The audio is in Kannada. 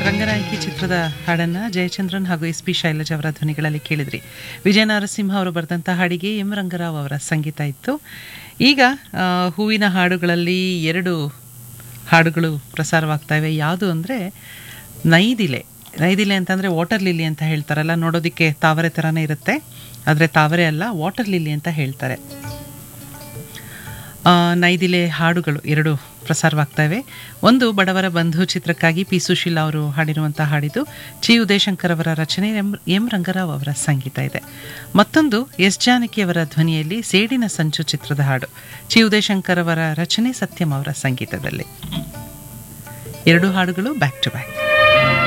ರಂಗನಾಯಕಿ ಚಿತ್ರದ ಹಾಡನ್ನ ಜಯಚಂದ್ರನ್ ಹಾಗೂ ಎಸ್ ಪಿ ಶೈಲಜ್ ಅವರ ಧ್ವನಿಗಳಲ್ಲಿ ಕೇಳಿದ್ರಿ ವಿಜಯ ನರಸಿಂಹ ಅವರು ಬರೆದಂಥ ಹಾಡಿಗೆ ಎಂ ರಂಗರಾವ್ ಅವರ ಸಂಗೀತ ಇತ್ತು ಈಗ ಆ, ಹೂವಿನ ಹಾಡುಗಳಲ್ಲಿ ಎರಡು ಹಾಡುಗಳು ಪ್ರಸಾರವಾಗ್ತಾ ಇವೆ ಯಾವುದು ಅಂದರೆ ನೈದಿಲೆ ನೈದಿಲೆ ಅಂತಂದರೆ ವಾಟರ್ ಲಿಲಿ ಅಂತ ಹೇಳ್ತಾರಲ್ಲ ನೋಡೋದಕ್ಕೆ ತಾವರೆ ಥರನೇ ಇರುತ್ತೆ ಆದರೆ ತಾವರೆ ಅಲ್ಲ ವಾಟರ್ ಲಿಲಿ ಅಂತ ಹೇಳ್ತಾರೆ ಆ, ನೈದಿಲೆ ಹಾಡುಗಳು ಎರಡು ಪ್ರಸಾರವಾಗ್ತಾ ಇವೆ ಒಂದು ಬಡವರ ಬಂಧು ಚಿತ್ರಕ್ಕಾಗಿ ಪಿ ಸುಶೀಲಾ ಅವರು ಹಾಡಿರುವಂಥ ಹಾಡಿದು ಚಿ ಉದಯಶಂಕರ್ ಅವರ ರಚನೆ ಎಂ ಎಂ ರಂಗರಾವ್ ಅವರ ಸಂಗೀತ ಇದೆ ಮತ್ತೊಂದು ಎಸ್ ಜಾನಕಿ ಅವರ ಧ್ವನಿಯಲ್ಲಿ ಸೇಡಿನ ಸಂಚು ಚಿತ್ರದ ಹಾಡು ಚಿ ಉದಯಶಂಕರ್ ಅವರ ರಚನೆ ಸತ್ಯಂ ಅವರ ಸಂಗೀತದಲ್ಲಿ ಎರಡು ಹಾಡುಗಳು ಬ್ಯಾಕ್ ಟು ಬ್ಯಾಕ್